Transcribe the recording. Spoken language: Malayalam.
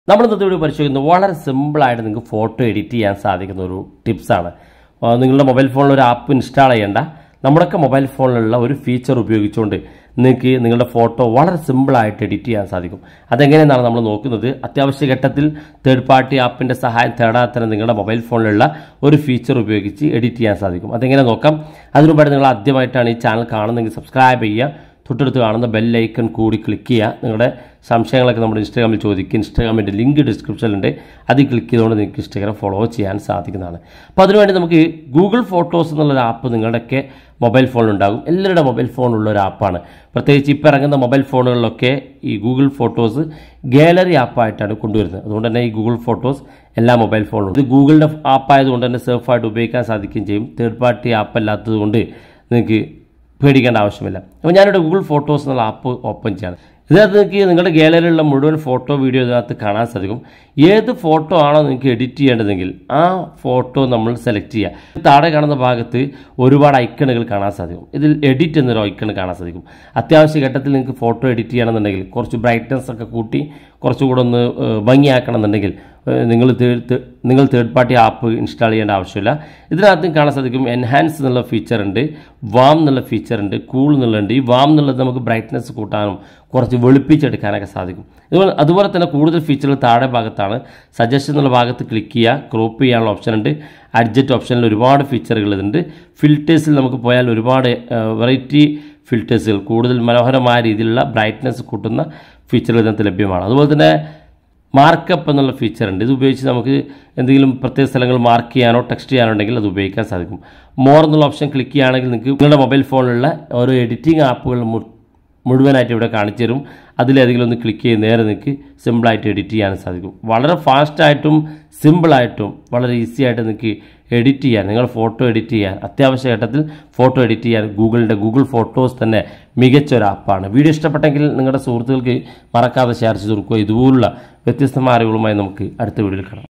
നമ്മൾ ഇന്നത്തെ വീഡിയോ പരിശോധിക്കുന്നത് വളരെ സിമ്പിളായിട്ട് നിങ്ങൾക്ക് ഫോട്ടോ എഡിറ്റ് ചെയ്യാൻ സാധിക്കുന്ന ഒരു ടിപ്സാണ് ആ, നിങ്ങളുടെ മൊബൈൽ ഫോണിൽ ഒരു ആപ്പ് ഇൻസ്റ്റാൾ ചെയ്യേണ്ട നമ്മുടെയൊക്കെ മൊബൈൽ ഫോണിലുള്ള ഒരു ഫീച്ചർ ഉപയോഗിച്ചുകൊണ്ട് നിങ്ങൾക്ക് നിങ്ങളുടെ ഫോട്ടോ വളരെ സിമ്പിളായിട്ട് എഡിറ്റ് ചെയ്യാൻ സാധിക്കും അതെങ്ങനെയെന്നാണ് നമ്മൾ നോക്കുന്നത് അത്യാവശ്യ ഘട്ടത്തിൽ തേർഡ് പാർട്ടി ആപ്പിൻ്റെ സഹായം തേടാതെ തന്നെ നിങ്ങളുടെ മൊബൈൽ ഫോണിലുള്ള ഒരു ഫീച്ചർ ഉപയോഗിച്ച് എഡിറ്റ് ചെയ്യാൻ സാധിക്കും അതെങ്ങനെ നോക്കാം അതിനുമുമ്പായിട്ട് നിങ്ങൾ ആദ്യമായിട്ടാണ് ഈ ചാനൽ കാണുന്നതെങ്കിൽ സബ്സ്ക്രൈബ് ചെയ്യുക തൊട്ടടുത്ത് കാണുന്ന ബെല്ലൈക്കൺ കൂടി ക്ലിക്ക് ചെയ്യുക നിങ്ങളുടെ സംശയങ്ങളൊക്കെ നമ്മുടെ ഇൻസ്റ്റാഗ്രാമിൽ ചോദിക്കുക ഇൻസ്റ്റാഗ്രാമിൻ്റെ ലിങ്ക് ഡിസ്ക്രിപ്ഷനിലുണ്ട് അതിൽ ക്ലിക്ക് ചെയ്തുകൊണ്ട് നിങ്ങൾക്ക് ഇൻസ്റ്റാഗ്രാം ഫോളോ ചെയ്യാൻ സാധിക്കുന്നതാണ് അപ്പോൾ അതിനുവേണ്ടി നമുക്ക് ഗൂഗിൾ ഫോട്ടോസ് എന്നുള്ളൊരു ആപ്പ് നിങ്ങളുടെയൊക്കെ മൊബൈൽ ഫോണിലുണ്ടാകും എല്ലാവരുടെ മൊബൈൽ ഫോണുള്ള ഒരു ആപ്പാണ് പ്രത്യേകിച്ച് ഇപ്പോൾ ഇറങ്ങുന്ന മൊബൈൽ ഫോണുകളിലൊക്കെ ഈ ഗൂഗിൾ ഫോട്ടോസ് ഗാലറി ആപ്പായിട്ടാണ് കൊണ്ടുവരുന്നത് അതുകൊണ്ട് തന്നെ ഈ ഗൂഗിൾ ഫോട്ടോസ് എല്ലാ മൊബൈൽ ഫോണിലും ഇത് ഗൂഗിളിൻ്റെ ആപ്പായതുകൊണ്ട് തന്നെ സേഫായിട്ട് ഉപയോഗിക്കാൻ സാധിക്കുകയും ചെയ്യും തേർഡ് പാർട്ടി ആപ്പ് അല്ലാത്തത് കൊണ്ട് നിങ്ങൾക്ക് പേടിക്കേണ്ട ആവശ്യമില്ല അപ്പോൾ ഞാനിവിടെ ഗൂഗിൾ ഫോട്ടോസ് എന്നുള്ള ആപ്പ് ഓപ്പൺ ചെയ്യാണ് ഇതിനകത്ത് നിങ്ങൾക്ക് നിങ്ങളുടെ ഗാലറിയിലുള്ള മുഴുവൻ ഫോട്ടോ വീഡിയോ ഇതിനകത്ത് കാണാൻ സാധിക്കും ഏത് ഫോട്ടോ ആണോ നിങ്ങൾക്ക് എഡിറ്റ് ചെയ്യേണ്ടതെങ്കിൽ ആ ഫോട്ടോ നമ്മൾ സെലക്ട് ചെയ്യുക താഴെ കാണുന്ന ഭാഗത്ത് ഒരുപാട് ഐക്കണുകൾ കാണാൻ സാധിക്കും ഇതിൽ എഡിറ്റ് എന്നൊരു ഐക്കൺ കാണാൻ സാധിക്കും അത്യാവശ്യ ഘട്ടത്തിൽ നിങ്ങൾക്ക് ഫോട്ടോ എഡിറ്റ് ചെയ്യണമെന്നുണ്ടെങ്കിൽ കുറച്ച് ബ്രൈറ്റ്നസ് ഒക്കെ കൂട്ടി കുറച്ചുകൂടെ ഒന്ന് ഏഹ്, ഭംഗിയാക്കണം എന്നുണ്ടെങ്കിൽ ഏഹ്, നിങ്ങൾ തേ- തേ- നിങ്ങൾ തേർഡ് പാർട്ടി ആപ്പ് ഇൻസ്റ്റാൾ ചെയ്യേണ്ട ആവശ്യമില്ല ഇതിനകത്ത് കാണാൻ സാധിക്കും എൻഹാൻസ് എന്നുള്ള ഫീച്ചർ ഉണ്ട് വാം എന്നുള്ള ഫീച്ചർ ഉണ്ട് കൂൾ എന്നുള്ളുണ്ട് ഈ വാം എന്നുള്ളത് നമുക്ക് ബ്രൈറ്റ്നസ് കൂട്ടാനും കുറച്ച് വെളുപ്പിച്ചെടുക്കാനൊക്കെ സാധിക്കും അതുപോലെ അതുപോലെ തന്നെ കൂടുതൽ ഫീച്ചറുകൾ താഴെ ഭാഗത്താണ് സജഷൻ എന്നുള്ള ഭാഗത്ത് ക്ലിക്ക് ചെയ്യുക ക്രോപ്പ് ചെയ്യാനുള്ള ഓപ്ഷൻ ഉണ്ട് അഡ്ജറ്റ് ഓപ്ഷനിൽ ഒരുപാട് ഫീച്ചറുകൾ ഇതുണ്ട് ഫിൽറ്റേഴ്സിൽ നമുക്ക് പോയാൽ ഒരുപാട് വെറൈറ്റി ഫിൽറ്റേഴ്സുകൾ കൂടുതൽ മനോഹരമായ രീതിയിലുള്ള ബ്രൈറ്റ്നസ് കൂട്ടുന്ന ഫീച്ചറുകൾ ഇതിനകത്ത് ലഭ്യമാണ് അതുപോലെ തന്നെ മാർക്കപ്പ് എന്നുള്ള ഫീച്ചർ ഉണ്ട് ഇത് ഉപയോഗിച്ച് നമുക്ക് എന്തെങ്കിലും പ്രത്യേക സ്ഥലങ്ങൾ മാർക്ക് ചെയ്യാനോ ടെക്സ്റ്റ് ചെയ്യാനോ ഉണ്ടെങ്കിൽ അത് ഉപയോഗിക്കാൻ സാധിക്കും മോർ എന്നുള്ള ഓപ്ഷൻ ക്ലിക്ക് ചെയ്യുകയാണെങ്കിൽ നിങ്ങൾക്ക് നിങ്ങളുടെ മൊബൈൽ ഫോണിലുള്ള ഓരോ എഡിറ്റിംഗ് ആപ്പുകൾ മു- മുഴുവനായിട്ട് ഇവിടെ കാണിച്ചു തരും അതിലേതെങ്കിലും ഒന്ന് ക്ലിക്ക് ചെയ്ത് നേരെ നിങ്ങൾക്ക് സിമ്പിളായിട്ട് എഡിറ്റ് ചെയ്യാൻ സാധിക്കും വളരെ ഫാസ്റ്റായിട്ടും സിമ്പിളായിട്ടും വളരെ ഈസി ആയിട്ട് നിങ്ങൾക്ക് എഡിറ്റ് ചെയ്യാൻ നിങ്ങൾ ഫോട്ടോ എഡിറ്റ് ചെയ്യാൻ അത്യാവശ്യ ഘട്ടത്തിൽ ഫോട്ടോ എഡിറ്റ് ചെയ്യാൻ ഗൂഗിളിൻ്റെ ഗൂഗിൾ ഫോട്ടോസ് തന്നെ മികച്ച ഒരു ആപ്പാണ് വീഡിയോ ഇഷ്ടപ്പെട്ടെങ്കിൽ നിങ്ങളുടെ സുഹൃത്തുക്കൾക്ക് മറക്കാതെ ഷെയർ ചെയ്ത് കൊടുക്കുക ഇതുപോലുള്ള വ്യത്യസ്തമായ അറിവുകളുമായി നമുക്ക് അടുത്ത വീഡിയോയിൽ കാണാം